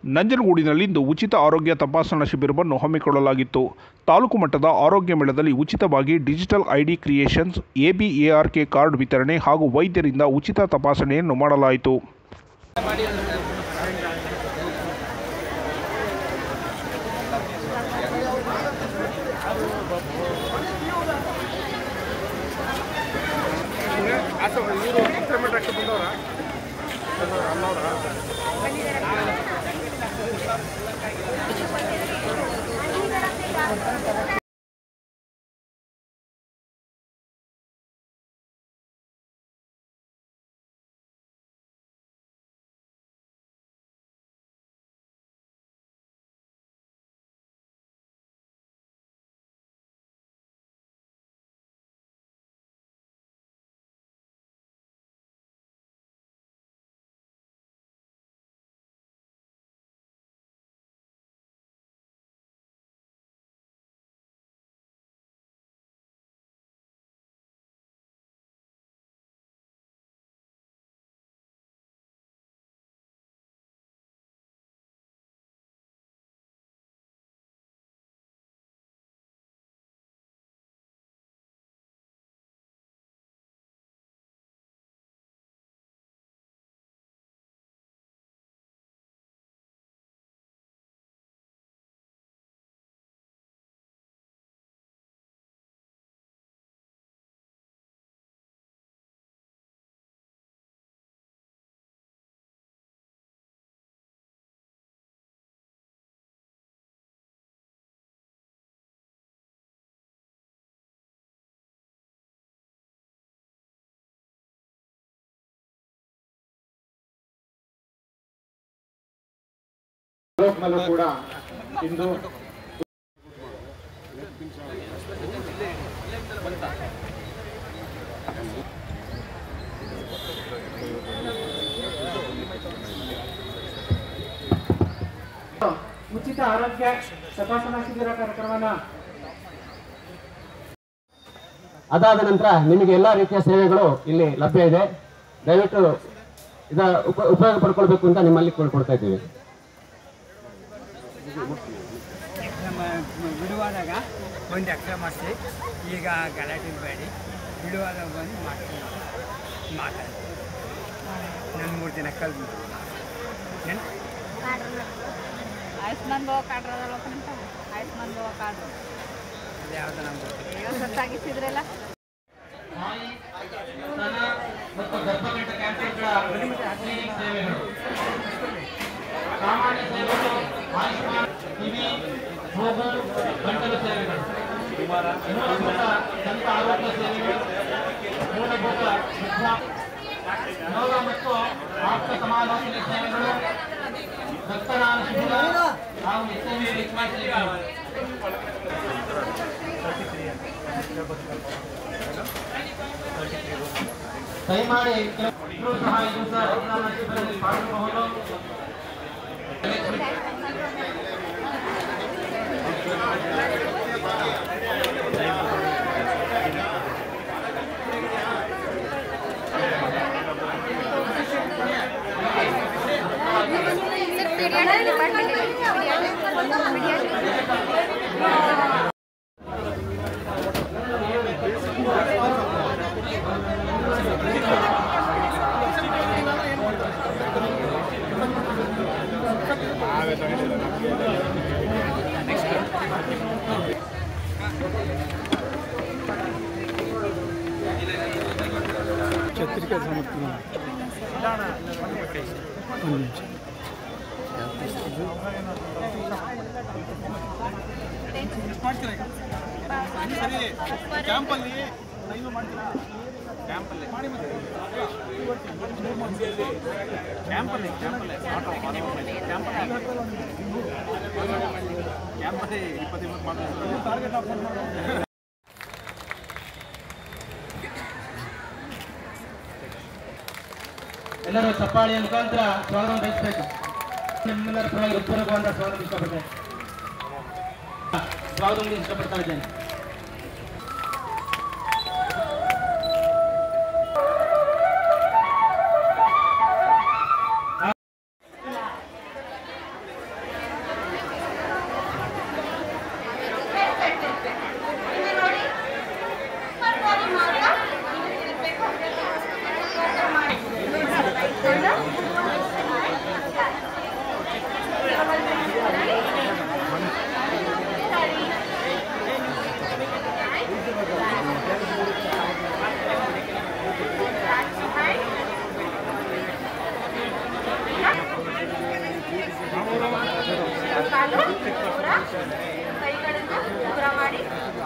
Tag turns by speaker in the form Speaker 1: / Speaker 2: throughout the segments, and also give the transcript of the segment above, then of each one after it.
Speaker 1: ನಂಜನಗೂಡಿನಲ್ಲಿಂದು ಉಚಿತ ಆರೋಗ್ಯ ತಪಾಸಣಾ ಶಿಬಿರವನ್ನು ಹಮ್ಮಿಕೊಳ್ಳಲಾಗಿತ್ತು ತಾಲೂಕು ಮಟ್ಟದ ಆರೋಗ್ಯ ಮೇಳದಲ್ಲಿ ಉಚಿತವಾಗಿ digital ID creations ABARK card ವಿತರಣೆ ಹಾಗೂ ವೈದ್ಯರಿಂದ ಉಚಿತ ತಪಾಸಣೆಯನ್ನು ಮಾಡಲಾಯಿತು
Speaker 2: ತಾಲೂಕಿನಲ್ಲೂ ಕೂಡ ಇಂದು
Speaker 3: ಉಚಿತ ಆರೋಗ್ಯ ತಪಾಸಣಾ ಶಿಬಿರ ಕಾರ್ಯಕ್ರಮನ
Speaker 4: ಅದಾದ ನಂತರ ನಿಮಗೆ ಎಲ್ಲ ರೀತಿಯ ಸೇವೆಗಳು ಇಲ್ಲಿ ಲಭ್ಯ ಇದೆ ದಯವಿಟ್ಟು ಇದ ಉಪ ಉಪಯೋಗ ಪಡ್ಕೊಳ್ಬೇಕು ಅಂತ ನಿಮ್ಮಲ್ಲಿ ಕೇಳ್ಕೊಡ್ತಾ ಇದ್ದೀವಿ
Speaker 5: ನಮ್ಮ ಬಿಡುವಾದಾಗ ಒಂದು ಅಕ್ಷರ ಮಾಡಿಸಿ ಈಗ ಗಲಾಟೆ ಬೇಡಿ ಬಿಡುವಾದಾಗ ಬಂದು ಮಾಡ್ತೀನಿ ಮಾತಾಡಿ ನನ್ನ ಮೂರು ದಿನ ಕಲ್ತು ಏನು
Speaker 6: ಆಯುಷ್ಮಾನ್ ಭವ ಕಾರ್ಡ್ ಅದಲ್ಲ ಕಣಪ್ಪ ಆಯುಷ್ಮಾನ್ ಭವ ಕಾರ್ಡ್
Speaker 5: ಅದು ಯಾವ್ದು ನಮ್ಗೆ ಗೊತ್ತಿಲ್ಲ.
Speaker 6: ಸತ್ತಾಗಿಸಿದ್ರಲ್ಲ
Speaker 4: ಮತ್ತು ಗರ್ಭಗಂಟ ಕ್ಯಾನ್ಸರ್ಗಳ ಕ್ಲಿನಿಕ್ ಸೇವೆಗಳು ಸಾಮಾನ್ಯ ಸೇವೆಗಳು ಆಯುಷ್ಮಾನ್ ಕಿವಿ ಮೂಗು ಗಂಟಲು ಸೇವೆಗಳು ಮೂಲಭೂತ ದಂತ ಆರೋಗ್ಯ ಸೇವೆಗಳು ಮೂಲಭೂತ ಶಿಕ್ಷಣ ಯೋಗ ಮತ್ತು ಆಪ್ತ ಸಮಾಲೋಚನೆ ಸೇವೆಗಳು ರಕ್ತದಾನ ಶಿಬಿರ ಹಾಗೂ ಎಚ್ಐವಿ ರಿಕ್ವೈರ್ ಸೇವೆಗಳು ದಯಮಾಡಿ ಕೆಲವರು ಸಹ ಈ ದಿವಸ ರಕ್ತದಾನ ಶಿಬಿರದಲ್ಲಿ ಪಾಲ್ಗೊಳ್ಳಬಹುದು ಎಲ್ಲರೂ ಚಪ್ಪಾಳಿಯ ಮುಖಾಂತರ ಸ್ವಾಗತ ಬಯಸಬೇಕು ನಿಮ್ಮೆಲ್ಲರ ಪರವಾಗಿ ಹೃತ್ಪೂರ್ವಕವಾದ ಸ್ವಾಗತ ಇಷ್ಟಪಡ್ತೇನೆ ಸ್ವಾಗತ ಇಷ್ಟಪಡ್ತಾ ಇದ್ದೇನೆ
Speaker 6: ಕಾಲು ದೂರ ಕೈಗಳನ್ನ ದೂರ ಮಾಡಿ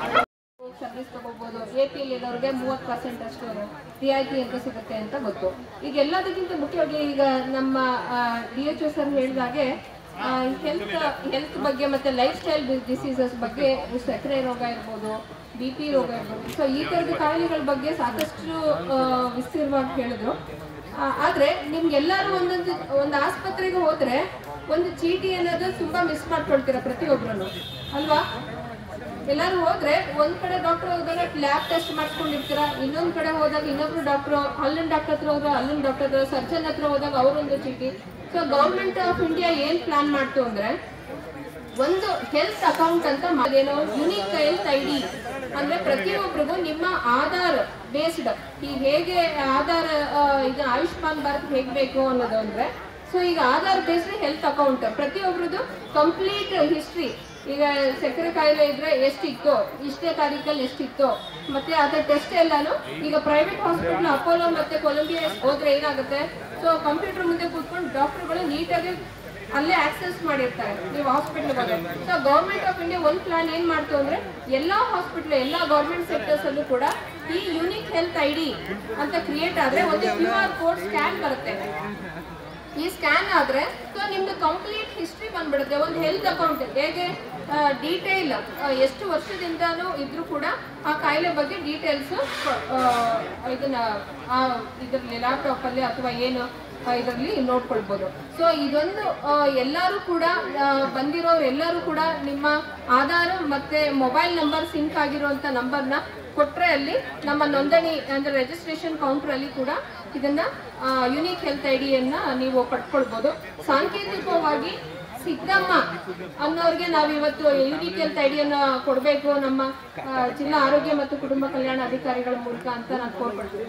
Speaker 6: ಸರ್ವಿಸ್ ತಗೋಬಹುದು ಎ ಪಿ ಎಲ್ ಇರೋರಿಗೆ ಮೂವತ್ತು ಪರ್ಸೆಂಟ್ ಅಷ್ಟು ರಿಯಾಯಿತಿ ಅಂತ ಸಿಗುತ್ತೆ ಅಂತ ಗೊತ್ತು ಈಗ ಎಲ್ಲದಕ್ಕಿಂತ ಮುಖ್ಯವಾಗಿ ಈಗ ನಮ್ಮ ಡಿ ಎಚ್ ಒ ಸರ್ ಹೇಳಿದಾಗೆ ಹೆಲ್ತ್ ಹೆಲ್ತ್ ಬಗ್ಗೆ ಮತ್ತೆ ಲೈಫ್ ಸ್ಟೈಲ್ ಡಿಸೀಸಸ್ ಬಗ್ಗೆ ಸಕ್ಕರೆ ರೋಗ ಇರ್ಬೋದು ಬಿ ಪಿ ರೋಗ ಇರ್ಬೋದು ಸೊ ಈ ಥರದ ಕಾಯಿಲೆಗಳ ಬಗ್ಗೆ ಸಾಕಷ್ಟು ಆ, ವಿಸ್ತೀರ್ಣವಾಗಿ ಹೇಳಿದ್ರು ಆ, ಆದ್ರೆ ನಿಮ್ಗೆಲ್ಲರೂ ಒಂದೊಂದು ಒಂದು ಆಸ್ಪತ್ರೆಗೆ ಹೋದ್ರೆ ಒಂದು ಚೀಟಿ ಅನ್ನೋದು ತುಂಬಾ ಮಿಸ್ ಮಾಡ್ಕೊಳ್ತೀರಾ ಪ್ರತಿಯೊಬ್ಬರನ್ನು ಅಲ್ವಾ ಎಲ್ಲರೂ ಹೋದ್ರೆ ಒಂದ್ ಕಡೆ ಡಾಕ್ಟರ್ ಹೋದಾಗ ಲ್ಯಾಬ್ ಟೆಸ್ಟ್ ಮಾಡಿಸ್ಕೊಂಡಿರ್ತೀರಾ ಇನ್ನೊಂದ್ ಕಡೆ ಹೋದಾಗ ಇನ್ನೊಬ್ರು ಡಾಕ್ಟರ್ ಅಲ್ಲಿನ ಡಾಕ್ಟರ್ ಹತ್ರ ಹೋದ್ರೆ ಅಲ್ಲಿನ ಡಾಕ್ಟರ್ ಹತ್ರ ಸರ್ಜನ್ ಹತ್ರ ಹೋದಾಗ ಅವರೊಂದು ಚೀಟಿ ಸೊ ಗೌರ್ಮೆಂಟ್ ಆಫ್ ಇಂಡಿಯಾ ಏನ್ ಪ್ಲಾನ್ ಮಾಡ್ತು ಅಂದ್ರೆ ಒಂದು ಹೆಲ್ತ್ ಅಕೌಂಟ್ ಅಂತ ಏನು ಯುನಿಕ್ ಹೆಲ್ತ್ ಐ ಡಿ ಅಂದ್ರೆ ಪ್ರತಿಯೊಬ್ಬರಿಗೂ ನಿಮ್ಮ ಆಧಾರ್ ಬೇಸ್ಡ್ ಈಗ ಹೇಗೆ ಆಧಾರ್ ಆ, ಇದು ಆಯುಷ್ಮಾನ್ ಭಾರತ್ ಹೇಗ್ ಬೇಕು ಅನ್ನೋದು ಅಂದ್ರೆ ಸೊ ಈಗ ಆಧಾರ್ ಬೇಸ್ಡ್ ಹೆಲ್ತ್ ಅಕೌಂಟ್ ಪ್ರತಿಯೊಬ್ಬರದು ಕಂಪ್ಲೀಟ್ ಹಿಸ್ಟ್ರಿ ಈಗ ಸಕ್ಕರೆ ಕಾಯಿಲೆ ಇದ್ರೆ ಎಷ್ಟಿತ್ತು ಇಷ್ಟೇ ತಾರೀಕಲ್ಲಿ ಎಷ್ಟಿತ್ತು ಮತ್ತೆ ಅದ್ರ ಟೆಸ್ಟ್ ಎಲ್ಲಾನು ಈಗ ಪ್ರೈವೇಟ್ ಹಾಸ್ಪಿಟಲ್ ಅಪೋಲೋ ಮತ್ತೆ ಕೊಲಂಬಿಯಾ ಹೋದ್ರೆ ಏನಾಗುತ್ತೆ ಸೊ ಕಂಪ್ಯೂಟರ್ ಮುಂದೆ ಕೂತ್ಕೊಂಡು ಡಾಕ್ಟರ್ಗಳು ನೀಟಾಗಿ ಅಲ್ಲೇ ಆಕ್ಸೆಸ್ ಮಾಡಿರ್ತಾರೆ ನೀವು ಹಾಸ್ಪಿಟಲ್ ಹೋದ್ರೆ ಸೊ ಗೌರ್ಮೆಂಟ್ ಆಫ್ ಇಂಡಿಯಾ ಒಂದು ಪ್ಲಾನ್ ಏನ್ ಮಾಡ್ತು ಅಂದ್ರೆ ಎಲ್ಲಾ ಹಾಸ್ಪಿಟಲ್ ಎಲ್ಲಾ ಗೌರ್ಮೆಂಟ್ ಸೆಕ್ಟರ್ಸ್ ಅಲ್ಲೂ ಕೂಡ ಈ ಯೂನಿಕ್ ಹೆಲ್ತ್ ಐ ಡಿ ಅಂತ ಕ್ರಿಯೇಟ್ ಆದ್ರೆ ಒಂದು ಕ್ಯೂ ಆರ್ ಕೋಡ್ ಸ್ಕ್ಯಾನ್ ಬರುತ್ತೆ ಈ ಸ್ಕ್ಯಾನ್ ಆದ್ರೆ ಸೊ ನಿಮ್ದು ಕಂಪ್ಲೀಟ್ ಹಿಸ್ಟ್ರಿ ಬಂದ್ಬಿಡುತ್ತೆ ಒಂದು ಹೆಲ್ತ್ ಅಕೌಂಟ್ ಹೇಗೆ ಡೀಟೇಲ್ ಎಷ್ಟು ವರ್ಷದಿಂದಾನು ಇದ್ರೂ ಕೂಡ ಆ ಕಾಯಿಲೆ ಬಗ್ಗೆ ಡೀಟೇಲ್ಸ್ ಇದನ್ನ ಆ ಇದರಲ್ಲಿ ಲ್ಯಾಪ್ಟಾಪ್ ಅಲ್ಲಿ ಅಥವಾ ಏನು ಇದರಲ್ಲಿ ನೋಡ್ಕೊಳ್ಬೋದು ಸೊ ಇದೊಂದು ಆ, ಎಲ್ಲರೂ ಕೂಡ ಆ, ಬಂದಿರೋರು ಎಲ್ಲರೂ ಕೂಡ ನಿಮ್ಮ ಆಧಾರ್ ಮತ್ತೆ ಮೊಬೈಲ್ ನಂಬರ್ ಸಿಂಕ್ ಆಗಿರುವಂತ ನಂಬರ್ನ ಕೊಟ್ರೆ ಅಲ್ಲಿ ನಮ್ಮ ನೋಂದಣಿ ಅಂದ್ರೆ ರಿಜಿಸ್ಟ್ರೇಷನ್ ಕೌಂಟರ್ ಅಲ್ಲಿ ಕೂಡ ಇದನ್ನ ಯುನಿಕ್ ಹೆಲ್ತ್ ಐಡಿಯನ್ನ ನೀವು ಪಡ್ಕೊಳ್ಬೋದು ಸಾಂಕೇತಿಕವಾಗಿ ಸಿದ್ದಮ್ಮ ಅನ್ನೋರಿಗೆ ನಾವು ಇವತ್ತು ಯುನಿಕ್ ಹೆಲ್ತ್ ಐಡಿಯನ್ನ ಕೊಡಬೇಕು ನಮ್ಮ ಆ, ಜಿಲ್ಲಾ ಆರೋಗ್ಯ ಮತ್ತು ಕುಟುಂಬ ಕಲ್ಯಾಣ ಅಧಿಕಾರಿಗಳ ಮೂಲಕ ಅಂತ ನಾನು ಕೋರ್ಪಡ್ತೀನಿ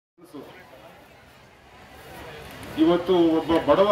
Speaker 7: ಇವತ್ತು ಒಬ್ಬ ಬಡವ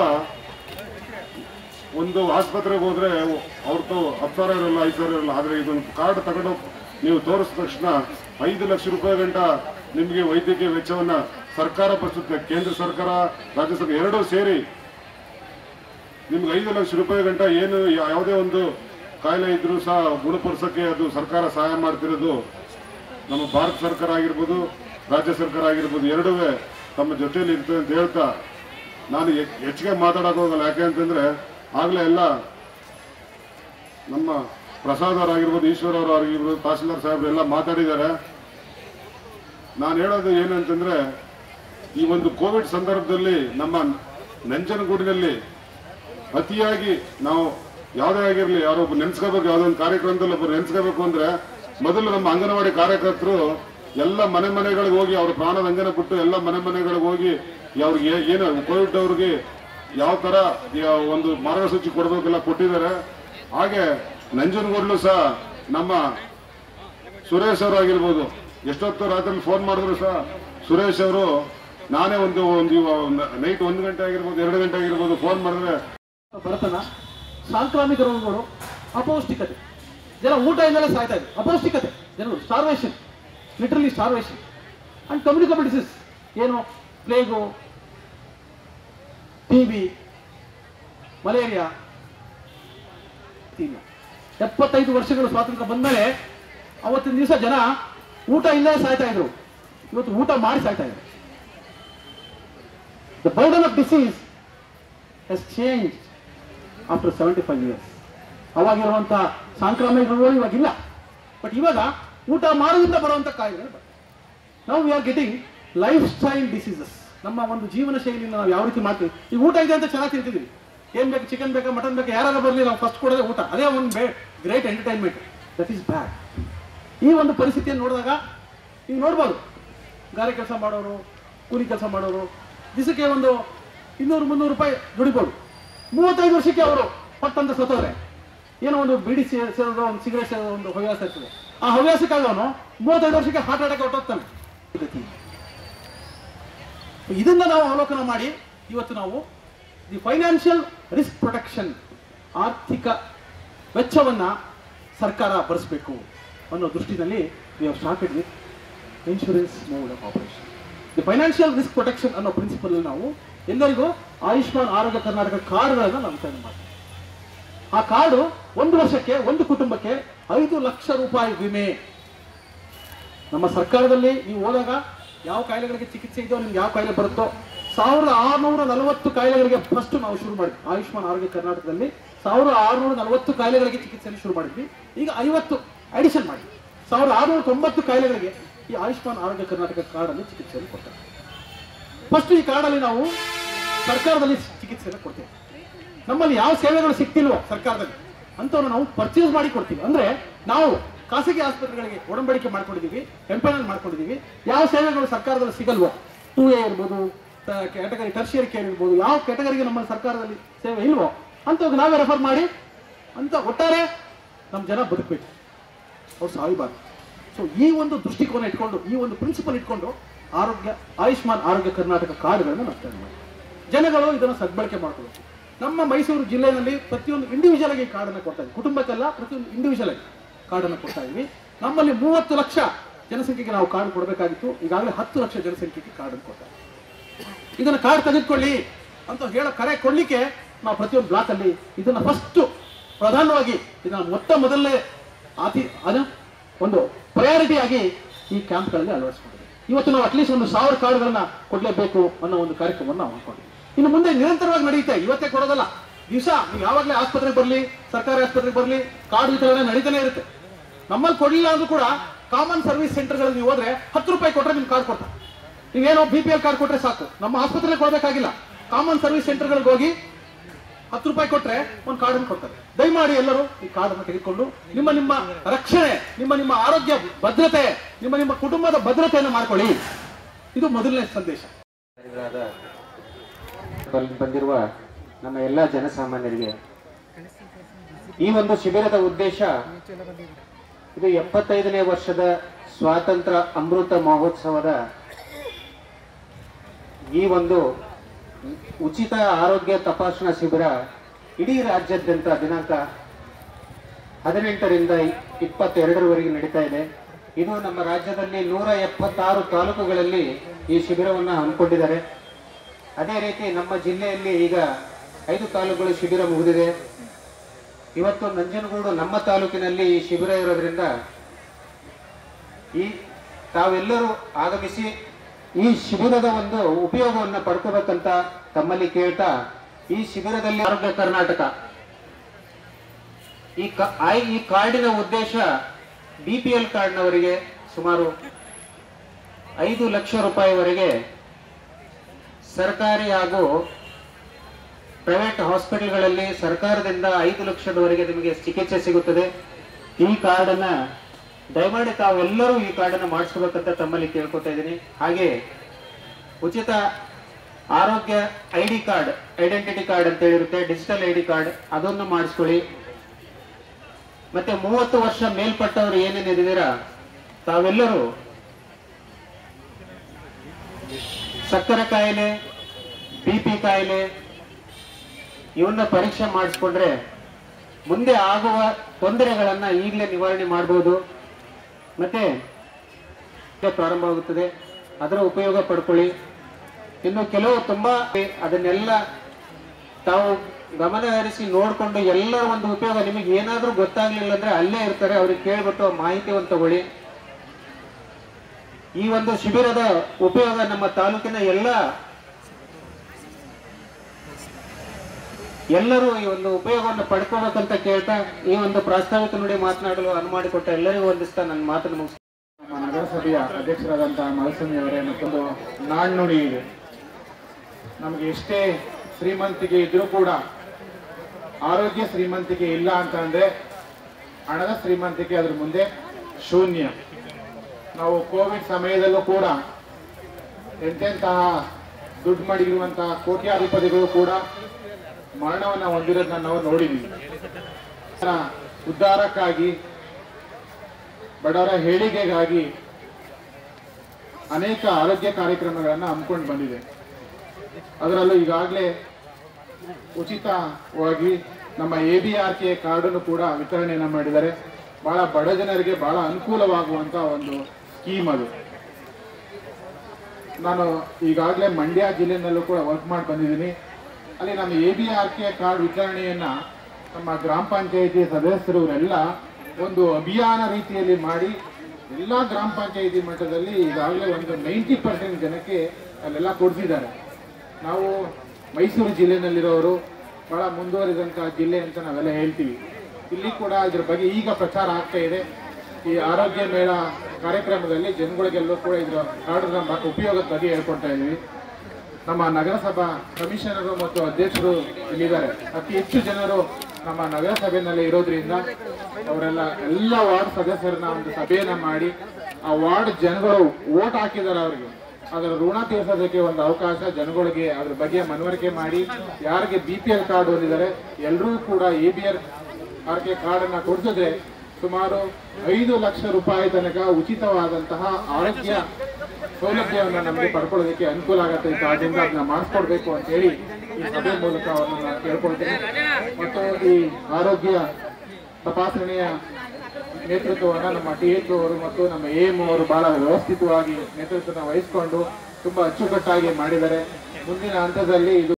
Speaker 7: ಒಂದು ಆಸ್ಪತ್ರೆಗೆ ಹೋದ್ರೆ ಅವ್ರದ್ದು ಹತ್ತು ಸಾವಿರ ಇರಲ್ಲ ಐದು ಸಾವಿರ ಇರಲ್ಲ ಆದ್ರೆ ಇದೊಂದು ಕಾರ್ಡ್ ತಗೊಂಡು ನೀವು ತೋರಿಸಿದ ತಕ್ಷಣ ಐದು ಲಕ್ಷ ರೂಪಾಯಿ ಗಂಟ ನಿಮಗೆ ವೈದ್ಯಕೀಯ ವೆಚ್ಚವನ್ನ ಸರ್ಕಾರ ಭರಿಸುತ್ತೆ ಕೇಂದ್ರ ಸರ್ಕಾರ ರಾಜ್ಯ ಸರ್ಕಾರ ಎರಡೂ ಸೇರಿ ನಿಮ್ಗೆ ಐದು ಲಕ್ಷ ರೂಪಾಯಿ ಗಂಟ ಏನು ಯಾ- ಯಾವುದೇ ಒಂದು ಕಾಯಿಲೆ ಇದ್ರೂ ಸಹ ಗುಣಪಡಿಸೋಕೆ ಅದು ಸರ್ಕಾರ ಸಹಾಯ ಮಾಡ್ತಿರೋದು ನಮ್ಮ ಭಾರತ ಸರ್ಕಾರ ಆಗಿರ್ಬೋದು ರಾಜ್ಯ ಸರ್ಕಾರ ಆಗಿರ್ಬೋದು ಎರಡೂ ತಮ್ಮ ಜೊತೆಯಲ್ಲಿ ಇರ್ತದೆ ಅಂತ ಹೇಳ್ತಾ ನಾನು ಹೆ- ಹೆಚ್ಚಿಗೆ ಮಾತಾಡಕ್ ಹೋಗಲ್ಲ ಯಾಕೆ ಅಂತಂದ್ರೆ ಆಗ್ಲೇ ಎಲ್ಲ ನಮ್ಮ ಪ್ರಸಾದ್ ಅವರಾಗಿರ್ಬೋದು ಈಶ್ವರ್ ಅವರಾಗಿರ್ಬೋದು ತಹಸೀಲ್ದಾರ್ ಸಾಹೇಬ್ರು ಎಲ್ಲ ಮಾತಾಡಿದ್ದಾರೆ ನಾನು ಹೇಳೋದು ಏನಂತಂದ್ರೆ ಈ ಒಂದು ಕೋವಿಡ್ ಸಂದರ್ಭದಲ್ಲಿ ನಮ್ಮ ನಂಜನಗೂಡಿನಲ್ಲಿ ಅತಿಯಾಗಿ ನಾವು ಯಾವುದೇ ಆಗಿರಲಿ ಯಾರೋ ಒಬ್ಬ ನೆನ್ಸ್ಕೋಬೇಕು ಯಾವುದೋ ಒಂದು ಕಾರ್ಯಕ್ರಮದಲ್ಲಿ ಒಬ್ಬರು ನೆನ್ಸ್ಕೋಬೇಕು ಅಂದ್ರೆ ಮೊದಲು ನಮ್ಮ ಅಂಗನವಾಡಿ ಕಾರ್ಯಕರ್ತರು ಎಲ್ಲ ಮನೆ ಮನೆಗಳಿಗೆ ಹೋಗಿ ಅವ್ರ ಪ್ರಾಣ ರಂಜನೆ ಬಿಟ್ಟು ಎಲ್ಲ ಮನೆ ಮನೆಗಳಿಗೆ ಹೋಗಿ ಅವ್ರಿಗೆ ಏ- ಏನು ಕೋವಿಡ್ ಅವ್ರಿಗೆ ಯಾವ ತರ ಯಾ- ಒಂದು ಮಾರ್ಗಸೂಚಿ ಕೊಡಬೇಕೆಲ್ಲ ಕೊಟ್ಟಿದ್ದಾರೆ ಹಾಗೆ ನಂಜನಗೂಡ್ಲು ಸಹ ನಮ್ಮ ಸುರೇಶ್ ಅವರು ಆಗಿರ್ಬೋದು ಎಷ್ಟೊತ್ತು ರಾತ್ರಿ ಫೋನ್ ಮಾಡಿದ್ರು ಸಹ ಸುರೇಶ್ ಅವರು ನಾನೇ ಒಂದು ಒಂದು ನೈಟ್ ಒಂದು ಗಂಟೆ ಆಗಿರ್ಬೋದು ಎರಡು ಗಂಟೆ ಆಗಿರ್ಬೋದು ಫೋನ್ ಮಾಡಿದ್ರೆ
Speaker 8: ಬಡತನ ಸಾಂಕ್ರಾಮಿಕ ರೋಗಗಳು ಅಪೌಷ್ಟಿಕತೆ ಜನ ಊಟ ಇಲ್ಲದೆ ಸಾಯ್ತಾ ಇದ್ರು ಅಪೌಷ್ಟಿಕತೆ ಜನರು starvation literally starvation and communicable disease ಏನು ಪ್ಲೇಗು ಟಿ ಬಿ ಮಲೇರಿಯಾ ಇಲ್ಲ ಎಪ್ಪತ್ತೈದು ವರ್ಷಗಳು ಸ್ವಾತಂತ್ರ್ಯ ಬಂದಮೇಲೆ ಅವತ್ತಿನ ದಿವಸ ಜನ ಊಟ ಇಲ್ಲದೆ ಸಾಯ್ತಾ ಇದ್ರು ಇವತ್ತು ಊಟ ಮಾಡಿ ಸಾಯ್ತಾ ಇದ್ರು the burden of disease has changed after seventy five years ಅವಾಗಿರುವಂಥ ಸಾಂಕ್ರಾಮಿಕ ರೋಗಗಳು ಇವಾಗಿಲ್ಲ ಬಟ್ ಇವಾಗ ಊಟ ಮಾಡೋದ್ರಿಂದ ಬರುವಂಥ ಕಾಯಿಲೆಗಳು ನಾವು we are getting life style diseases ನಮ್ಮ ಒಂದು ಜೀವನ ಶೈಲಿನ ನಾವು ಯಾವ ರೀತಿ ಮಾಡ್ತೀವಿ ಈಗ ಊಟ ಇದೆ ಅಂತ ಚೆನ್ನಾಗಿ ತಿಂತಿದ್ದೀವಿ ಏನ್ ಬೇಕು ಚಿಕನ್ ಬೇಕಾ ಮಟನ್ ಬೇಕಾ ಯಾರು ಬರಲಿ ನಾವು ಫಸ್ಟ್ ಕೊಡೋದೇ ಊಟ ಅದೇ ಒಂದು ಬೇ great entertainment that is bad ಈ ಒಂದು ಪರಿಸ್ಥಿತಿಯನ್ನು ನೋಡಿದಾಗ ಈಗ ನೋಡ್ಬೋದು ಗಾರೆ ಕೆಲಸ ಮಾಡೋರು ಕೂಲಿ ಕೆಲಸ ಮಾಡೋರು ದಿವಸಕ್ಕೆ ಒಂದು ಇನ್ನೂರು ಮುನ್ನೂರು ರೂಪಾಯಿ ದುಡಿಬೋದು ಮೂವತ್ತೈದು ವರ್ಷಕ್ಕೆ ಅವರು ಪಟ್ಟಂತ ಸತ್ತೋದ್ರೆ ಏನೋ ಒಂದು ಬಿಡಿ ಸೇ- ಸೇರೋದು ಒಂದು ಸಿಗರೇಟ್ ಸೇರೋದು ಒಂದು ಹವ್ಯಾಸ ಇರ್ತದೆ ಆ ಹವ್ಯಾಸಕ್ಕಾಗವನು ಮೂವತ್ತೈದು ವರ್ಷಕ್ಕೆ ಹಾರ್ಟ್ ಅಟ್ಯಾಕ್ ಹೊಟ್ಟೋಗ್ತಾನೆ ಇದನ್ನ ನಾವು ಅವಲೋಕನ ಮಾಡಿ ಇವತ್ತು ನಾವು ದಿ ಫೈನಾನ್ಷಿಯಲ್ ರಿಸ್ಕ್ ಪ್ರೊಟೆಕ್ಷನ್ ಆರ್ಥಿಕ ವೆಚ್ಚವನ್ನ ಸರ್ಕಾರ ಭರಿಸಬೇಕು ಅನ್ನೋ ದೃಷ್ಟಿನಲ್ಲಿ we have started with insurance mode of operation the financial risk protection ಅನ್ನೋ ಪ್ರಿನ್ಸಿಪಲ್ ನಾವು ಎಲ್ಲರಿಗೂ ಆಯುಷ್ಮಾನ್ ಆರೋಗ್ಯ ಕರ್ನಾಟಕ ಕಾರ್ಡ್ಗಳನ್ನ ನಾವು ವಿತರಣೆ ಮಾಡ್ತೀವಿ ಆ ಕಾರ್ಡು ಒಂದು ವರ್ಷಕ್ಕೆ ಒಂದು ಕುಟುಂಬಕ್ಕೆ ಐದು ಲಕ್ಷ ರೂಪಾಯಿ ವಿಮೆ ನಮ್ಮ ಸರ್ಕಾರದಲ್ಲಿ ನೀವು ಹೋದಾಗ ಯಾವ ಕಾಯಿಲೆಗಳಿಗೆ ಚಿಕಿತ್ಸೆ ಇದೆಯೋ ನಿಮ್ಗೆ ಯಾವ ಕಾಯಿಲೆ ಬರುತ್ತೋ ಸಾವಿರದ ಆರುನೂರ ನಲವತ್ತು ಕಾಯಿಲೆಗಳಿಗೆ ಫಸ್ಟ್ ನಾವು ಶುರು ಮಾಡಿದ್ವಿ ಆಯುಷ್ಮಾನ್ ಆರೋಗ್ಯ ಕರ್ನಾಟಕದಲ್ಲಿ ಸಾವಿರದ ಆರುನೂರ ನಲವತ್ತು ಕಾಯಿಲೆಗಳಿಗೆ ಚಿಕಿತ್ಸೆಯನ್ನು ಶುರು ಮಾಡಿದ್ವಿ ಈಗ ಐವತ್ತು ಅಡಿಷನ್ ಮಾಡಿ ಸಾವಿರದ ಆರುನೂರ ತೊಂಬತ್ತು ಕಾಯಿಲೆಗಳಿಗೆ ಈ ಆಯುಷ್ಮಾನ್ ಆರೋಗ್ಯ ಕರ್ನಾಟಕ ಕಾರ್ಡಲ್ಲಿ ಚಿಕಿತ್ಸೆಯನ್ನು ಕೊಡ್ತಾರೆ ಫಸ್ಟ್ ಈ ಕಾರ್ಡಲ್ಲಿ ನಾವು ಸರ್ಕಾರದಲ್ಲಿ ಚಿಕಿತ್ಸೆಯನ್ನು ಕೊಡ್ತೇವೆ ನಮ್ಮಲ್ಲಿ ಯಾವ ಸೇವೆಗಳು ಸಿಗ್ತಿಲ್ವೋ ಸರ್ಕಾರದಲ್ಲಿ ಅಂಥವ್ರು ನಾವು ಪರ್ಚೇಸ್ ಮಾಡಿ ಕೊಡ್ತೀವಿ ಅಂದ್ರೆ ನಾವು ಖಾಸಗಿ ಆಸ್ಪತ್ರೆಗಳಿಗೆ ಒಡಂಬಡಿಕೆ ಮಾಡ್ಕೊಂಡಿದ್ದೀವಿ ಎಂಪೈನಲ್ ಮಾಡ್ಕೊಂಡಿದ್ದೀವಿ ಯಾವ ಸೇವೆಗಳು ಸರ್ಕಾರದಲ್ಲಿ ಸಿಗಲ್ವೋ ಟೂ ಎ ಇರ್ಬೋದು ಕ್ಯಾಟಗರಿ ಟರ್ಷಿಯರಿ ಕೇರ್ ಇರ್ಬೋದು ಯಾವ ಕ್ಯಾಟಗರಿಗೆ ನಮ್ಮ ಸರ್ಕಾರದಲ್ಲಿ ಸೇವೆ ಇಲ್ವೋ ಅಂಥವ್ರಿಗೆ ನಾವೇ ರೆಫರ್ ಮಾಡಿ ಅಂತ ಒಟ್ಟಾರೆ ನಮ್ಮ ಜನ ಬದುಕಬೇಕು ಅವ್ರು ಸಾವಿಬಾರ್ದು ಸೊ ಈ ಒಂದು ದೃಷ್ಟಿಕೋನ ಇಟ್ಕೊಂಡು ಈ ಒಂದು ಪ್ರಿನ್ಸಿಪಲ್ ಇಟ್ಕೊಂಡು ಆರೋಗ್ಯ ಆಯುಷ್ಮಾನ್ ಆರೋಗ್ಯ ಕರ್ನಾಟಕ ಕಾರ್ಡ್ಗಳನ್ನು ನಾವು ತಯಾರು ಮಾಡಿ ಜನಗಳು ಇದನ್ನು ಸದ್ಬಳಕೆ ಮಾಡ್ಕೊಳ್ಬೇಕು ನಮ್ಮ ಮೈಸೂರು ಜಿಲ್ಲೆಯಲ್ಲಿ ಪ್ರತಿಯೊಂದು ಇಂಡಿವಿಜುವಲ್ ಆಗಿ ಕಾರ್ಡನ್ನು ಕೊಡ್ತಾ ಇದ್ದೀವಿ ಕುಟುಂಬಕ್ಕೆಲ್ಲ ಪ್ರತಿಯೊಂದು ಇಂಡಿವಿಜುವಲ್ ಆಗಿ ಕಾರ್ಡನ್ನು ಕೊಡ್ತಾ ಇದ್ದೀವಿ ನಮ್ಮಲ್ಲಿ ಮೂವತ್ತು ಲಕ್ಷ ಜನಸಂಖ್ಯೆಗೆ ನಾವು ಕಾರ್ಡ್ ಕೊಡಬೇಕಾಗಿತ್ತು ಈಗಾಗಲೇ ಹತ್ತು ಲಕ್ಷ ಜನಸಂಖ್ಯೆಗೆ ಕಾರ್ಡನ್ನು ಕೊಡ್ತಾ ಇದ್ದೀವಿ ಇದನ್ನ ಕಾರ್ಡ್ ತೆಗೆದುಕೊಳ್ಳಿ ಅಂತ ಹೇಳೋ ಕರೆ ಕೊಡ್ಲಿಕ್ಕೆ ನಾವು ಪ್ರತಿಯೊಂದು ಬ್ಲಾಕ್ ಅಲ್ಲಿ ಇದನ್ನ ಫಸ್ಟ್ ಪ್ರಧಾನವಾಗಿ ಇದನ್ನ ಮೊತ್ತ ಮೊದಲನೇ ಅತಿ ಅದ ಒಂದು ಪ್ರಯಾರಿಟಿ ಆಗಿ ಈ ಕ್ಯಾಂಪ್ಗಳಲ್ಲಿ ಅಳವಡಿಸ್ಕೊಂಡಿದ್ದೀವಿ ಇವತ್ತು ನಾವು ಅಟ್ಲೀಸ್ಟ್ ಒಂದು ಸಾವಿರ ಕಾರ್ಡ್ಗಳನ್ನ ಕೊಡಲೇಬೇಕು ಅನ್ನೋ ಒಂದು ಕಾರ್ಯಕ್ರಮವನ್ನು ನಾವು ಹಾಕೊಂಡಿದ್ದೀವಿ ಇನ್ನು ಮುಂದೆ ನಿರಂತರವಾಗಿ ನಡೆಯುತ್ತೆ ಇವತ್ತೇ ಕೊಡೋದಲ್ಲ ದಿವಸ ನೀವು ಯಾವಾಗಲೇ ಆಸ್ಪತ್ರೆಗೆ ಬರಲಿ ಸರ್ಕಾರಿ ಆಸ್ಪತ್ರೆಗೆ ಬರಲಿ ಕಾರ್ಡ್ ವಿತರಣೆ ನಡೀತಾನೆ ಇರುತ್ತೆ ನಮ್ಮಲ್ಲಿ ಕೊಡಲಿಲ್ಲ ಅಂದ್ರೂ ಕೂಡ ಕಾಮನ್ ಸರ್ವಿಸ್ ಸೆಂಟರ್ಗಳಲ್ಲಿ ನೀವು ಹೋದ್ರೆ ಹತ್ತು ರೂಪಾಯಿ ಕೊಟ್ಟರೆ ನಿಮ್ಗೆ ಕಾರ್ಡ್ ಕೊಡ್ತಾರೆ ನೀವೇನೋ ಬಿ ಪಿ ಎಲ್ ಕಾರ್ಡ್ ಕೊಟ್ರೆ ಸಾಕು ನಮ್ಮ ಆಸ್ಪತ್ರೆಗೆ ಕೊಡಬೇಕಾಗಿಲ್ಲ ಕಾಮನ್ ಸರ್ವಿಸ್ ಸೆಂಟರ್ಗಳಿಗೆ ಹೋಗಿ ಹತ್ತು ರೂಪಾಯಿ ಕೊಟ್ರೆ ಒಂದು ಕಾರ್ಡ್ ಅನ್ನು ಕೊಡ್ತಾರೆ ದಯಮಾಡಿ ಎಲ್ಲರೂ ಈ ಕಾರ್ಡ್ ಅನ್ನು ತೆಗೆದುಕೊಂಡು ನಿಮ್ಮ ನಿಮ್ಮ ರಕ್ಷಣೆ ನಿಮ್ಮ ನಿಮ್ಮ ಆರೋಗ್ಯ ಭದ್ರತೆ ನಿಮ್ಮ ನಿಮ್ಮ ಕುಟುಂಬದ ಭದ್ರತೆಯನ್ನು ಮಾಡ್ಕೊಳ್ಳಿ ಇದು ಮೊದಲನೇ ಸಂದೇಶ
Speaker 9: ಬಲ್- ಬಂದಿರುವ ನಮ್ಮ ಎಲ್ಲ ಜನಸಾಮಾನ್ಯರಿಗೆ ಈ ಒಂದು ಶಿಬಿರದ ಉದ್ದೇಶ ಇದು ಎಪ್ಪತ್ತೈದನೇ ವರ್ಷದ ಸ್ವಾತಂತ್ರ್ಯ ಅಮೃತ ಮಹೋತ್ಸವದ ಈ ಒಂದು ಉಚಿತ ಆರೋಗ್ಯ ತಪಾಸಣಾ ಶಿಬಿರ ಇಡೀ ರಾಜ್ಯಾದ್ಯಂತ ದಿನಾಂಕ ಹದಿನೆಂಟರಿಂದ ಇಪ್ಪತ್ತೆರಡರವರೆಗೆ ನಡೀತಾ ಇದೆ ಇದು ನಮ್ಮ ರಾಜ್ಯದಲ್ಲಿ ನೂರ ಎಪ್ಪತ್ತಾರು ತಾಲೂಕುಗಳಲ್ಲಿ ಈ ಶಿಬಿರವನ್ನು ಹಮ್ಮಿಕೊಂಡಿದ್ದಾರೆ ಅದೇ ರೀತಿ ನಮ್ಮ ಜಿಲ್ಲೆಯಲ್ಲಿ ಈಗ ಐದು ತಾಲೂಕುಗಳು ಶಿಬಿರ ಮುಗಿದಿದೆ ಇವತ್ತು ನಂಜನಗೂಡು ನಮ್ಮ ತಾಲೂಕಿನಲ್ಲಿ ಈ ಶಿಬಿರ ಇರೋದ್ರಿಂದ ಈ ತಾವೆಲ್ಲರೂ ಆಗಮಿಸಿ ಈ ಶಿಬಿರದ ಒಂದು ಉಪಯೋಗವನ್ನು ಪಡ್ಕೋಬೇಕಂತ ತಮ್ಮಲ್ಲಿ ಕೇಳ್ತಾ ಈ ಶಿಬಿರದಲ್ಲಿ ಆರೋಗ್ಯ ಕರ್ನಾಟಕ ಈ ಕ- ಆಯ್- ಈ ಕಾರ್ಡಿನ ಉದ್ದೇಶ ಬಿ ಪಿ ಎಲ್ ಕಾರ್ಡ್ನವರಿಗೆ ಸುಮಾರು ಐದು ಲಕ್ಷ ರೂಪಾಯಿವರೆಗೆ ಸರ್ಕಾರಿ ಹಾಗೂ ಪ್ರೈವೇಟ್ ಹಾಸ್ಪಿಟಲ್ಗಳಲ್ಲಿ ಸರ್ಕಾರದಿಂದ ಐದು ಲಕ್ಷದವರೆಗೆ ನಿಮಗೆ ಚಿಕಿತ್ಸೆ ಸಿಗುತ್ತದೆ ಈ ಕಾರ್ಡನ್ನ ದಯಮಾಡಿ ತಾವೆಲ್ಲರೂ ಈ ಕಾರ್ಡನ್ನು ಮಾಡಿಸ್ಕೋಬೇಕಂತ ತಮ್ಮಲ್ಲಿ ಕೇಳ್ಕೊತಾ ಇದ್ದೀನಿ ಹಾಗೆ ಉಚಿತ ಆರೋಗ್ಯ I D card identity card ಅಂತ ಹೇಳಿರುತ್ತೆ ಡಿಜಿಟಲ್ ಐ ಡಿ ಕಾರ್ಡ್ ಅದನ್ನು ಮಾಡಿಸ್ಕೊಳ್ಳಿ ಮತ್ತೆ ಮೂವತ್ತು ವರ್ಷ ಮೇಲ್ಪಟ್ಟವರು ಏನೇನಿದ್ದೀರಾ ತಾವೆಲ್ಲರೂ ಸಕ್ಕರೆ ಕಾಯಿಲೆ ಬಿ ಪಿ ಕಾಯಿಲೆ ಇವನ್ನ ಪರೀಕ್ಷೆ ಮಾಡಿಸ್ಕೊಂಡ್ರೆ ಮುಂದೆ ಆಗುವ ತೊಂದರೆಗಳನ್ನ ಈಗಲೇ ನಿವಾರಣೆ ಮಾಡಬಹುದು ಮತ್ತೆ ಪ್ರಾರಂಭವಾಗುತ್ತದೆ ಅದರ ಉಪಯೋಗ ಪಡ್ಕೊಳ್ಳಿ ಇನ್ನು ಕೆಲವು ತುಂಬಾ ಅದನ್ನೆಲ್ಲ ತಾವು ಗಮನ ಹರಿಸಿ ನೋಡಿಕೊಂಡು ಎಲ್ಲರ ಒಂದು ಉಪಯೋಗ ನಿಮಗೆ ಏನಾದರೂ ಗೊತ್ತಾಗ್ಲಿಲ್ಲ ಅಂದ್ರೆ ಅಲ್ಲೇ ಇರ್ತಾರೆ ಅವ್ರಿಗೆ ಕೇಳ್ಬಿಟ್ಟು ಆ ಮಾಹಿತಿಯನ್ನು ತಗೊಳ್ಳಿ ಈ ಒಂದು ಶಿಬಿರದ ಉಪಯೋಗ ನಮ್ಮ ತಾಲೂಕಿನ ಎಲ್ಲ ಎಲ್ಲರೂ ಈ ಒಂದು ಉಪಯೋಗವನ್ನು ಪಡ್ಕೋಬೇಕಂತ ಕೇಳ್ತಾ ಈ ಒಂದು ಪ್ರಾಸ್ತಾವಿಕ ನುಡಿ ಮಾತನಾಡಲು ಅನುವು ಮಾಡಿಕೊಟ್ಟ ಎಲ್ಲರಿಗೂ ವಂದಿಸ್ತಾ ನನ್ನ ಮಾತನ್ನು ಮುಗಿಸ್ತೀನಿ
Speaker 2: ನಮ್ಮ ನಗರಸಭೆಯ ಅಧ್ಯಕ್ಷರಾದಂತಹ ಮಲಸ್ವಾಮಿ ಅವರೇ ಮತ್ತೊಂದು ನಾಣ್ಣುಡಿ ಇದೆ ನಮಗೆ ಎಷ್ಟೇ ಶ್ರೀಮಂತಿಗೆ ಇದ್ರೂ ಕೂಡ ಆರೋಗ್ಯ ಶ್ರೀಮಂತಿಕೆ ಇಲ್ಲ ಅಂತ ಅಂದ್ರೆ ಹಣದ ಶ್ರೀಮಂತಿಕೆ ಅದ್ರ ಮುಂದೆ ಶೂನ್ಯ ನಾವು ಕೋವಿಡ್ ಸಮಯದಲ್ಲೂ ಕೂಡ ಎಂತೆಂತಹ ದುಡ್ಡು ಮಡಗಿರುವಂತಹ ಕೋಟ್ಯಾಧಿಪತಿಗಳು ಕೂಡ ಮರಣವನ್ನು ಹೊಂದಿರೋದನ್ನ ನಾವು ನೋಡಿದ್ದೀವಿ ಅವರ ಉದ್ಧಾರಕ್ಕಾಗಿ ಬಡವರ ಹೇಳಿಕೆಗಾಗಿ ಅನೇಕ ಆರೋಗ್ಯ ಕಾರ್ಯಕ್ರಮಗಳನ್ನು ಹಮ್ಮಿಕೊಂಡು ಬಂದಿದೆ ಅದರಲ್ಲೂ ಈಗಾಗಲೇ ಉಚಿತವಾಗಿ ನಮ್ಮ ಎ ಬಿ ಆರ್ ಕೆ ಕಾರ್ಡನ್ನು ಕೂಡ ವಿತರಣೆಯನ್ನು ಮಾಡಿದ್ದಾರೆ ಬಹಳ ಬಡ ಜನರಿಗೆ ಬಹಳ ಅನುಕೂಲವಾಗುವಂತ ಒಂದು ಸ್ಕೀಮ್ ಅದು ನಾನು ಈಗಾಗಲೇ ಮಂಡ್ಯ ಜಿಲ್ಲೆನಲ್ಲೂ ಕೂಡ ವರ್ಕ್ ಮಾಡಿ ಬಂದಿದ್ದೀನಿ ಅಲ್ಲಿ ನಮ್ಮ A B R K card ವಿತರಣೆಯನ್ನ ನಮ್ಮ ಗ್ರಾಮ ಪಂಚಾಯಿತಿ ಸದಸ್ಯರು ಇವರೆಲ್ಲ ಒಂದು ಅಭಿಯಾನ ರೀತಿಯಲ್ಲಿ ಮಾಡಿ ಎಲ್ಲ ಗ್ರಾಮ ಪಂಚಾಯಿತಿ ಮಟ್ಟದಲ್ಲಿ ಈಗಾಗಲೇ ಒಂದು ನೈಂಟಿ ಪರ್ಸೆಂಟ್ ಜನಕ್ಕೆ ಅಲ್ಲೆಲ್ಲ ಕೊಡಿಸಿದ್ದಾರೆ ನಾವು ಮೈಸೂರು ಜಿಲ್ಲೆನಲ್ಲಿರೋರು ಬಹಳ ಮುಂದುವರಿದಂಥ ಜಿಲ್ಲೆ ಅಂತ ನಾವೆಲ್ಲ ಹೇಳ್ತೀವಿ ಇಲ್ಲಿ ಕೂಡ ಇದ್ರ ಬಗ್ಗೆ ಈಗ ಪ್ರಚಾರ ಆಗ್ತಾ ಇದೆ ಈ ಆರೋಗ್ಯ ಮೇಳ ಕಾರ್ಯಕ್ರಮದಲ್ಲಿ ಜನಗಳಿಗೆಲ್ಲೂ ಕೂಡ ಇದ್ರ ಕಾರ್ಡ್ನ ಬ- ಉಪಯೋಗದ ಬಗ್ಗೆ ಹೇಳ್ಕೊಡ್ತಾ ಇದ್ದೀವಿ ನಮ್ಮ ನಗರಸಭಾ ಕಮಿಷನರು ಮತ್ತು ಅಧ್ಯಕ್ಷರು ಇಲ್ಲಿದ್ದಾರೆ ಅತಿ ಹೆಚ್ಚು ಜನರು ನಮ್ಮ ನಗರಸಭೆಯಲ್ಲಿ ಇರೋದ್ರಿಂದ ಅವರೆಲ್ಲ ಎಲ್ಲ ವಾರ್ಡ್ ಸದಸ್ಯರನ್ನ ಒಂದು ಸಭೆಯನ್ನ ಮಾಡಿ ಆ ವಾರ್ಡ್ ಜನಗಳು ಓಟ್ ಹಾಕಿದ್ದಾರೆ ಅವರಿಗೆ ಅದರ ಋಣ ತೀರಿಸೋದಕ್ಕೆ ಒಂದು ಅವಕಾಶ ಜನಗಳಿಗೆ ಅದ್ರ ಬಗ್ಗೆ ಮನವರಿಕೆ ಮಾಡಿ ಯಾರಿಗೆ ಬಿ ಪಿ ಎಲ್ ಕಾರ್ಡ್ ಹೊಂದಿದ್ದಾರೆ ಎಲ್ಲರೂ ಕೂಡ A B L R K card ಅನ್ನ ಕೊಡಿಸಿದ್ರೆ ಸುಮಾರು ಐದು ಲಕ್ಷ ರೂಪಾಯಿ ತನಕ ಉಚಿತವಾದಂತಹ ಆರೋಗ್ಯ ಸೌಲಭ್ಯವನ್ನು ನಮಗೆ ಪಡ್ಕೊಳ್ಳೋದಕ್ಕೆ ಅನುಕೂಲ ಆಗುತ್ತೆ ಅಂತ ಆದ್ದರಿಂದ ಅದನ್ನ ಮಾಡಿಸ್ಕೊಡ್ಬೇಕು ಅಂತ ಹೇಳಿ ಈ ಸಭೆ ಮೂಲಕ ಅವರನ್ನು ನಾನು ಕೇಳ್ಕೊಳ್ತೇನೆ ಮತ್ತು ಈ ಆರೋಗ್ಯ ತಪಾಸಣೆಯ ನೇತೃತ್ವವನ್ನು ನಮ್ಮ ಟಿ ಎಚ್ ಅವರು ಮತ್ತು ನಮ್ಮ ಎ ಎಂ ಅವರು ಬಹಳ ವ್ಯವಸ್ಥಿತವಾಗಿ ನೇತೃತ್ವನ ವಹಿಸಿಕೊಂಡು ತುಂಬಾ ಅಚ್ಚುಕಟ್ಟಾಗಿ ಮಾಡಿದ್ದಾರೆ ಮುಂದಿನ ಹಂತದಲ್ಲಿ ಇದು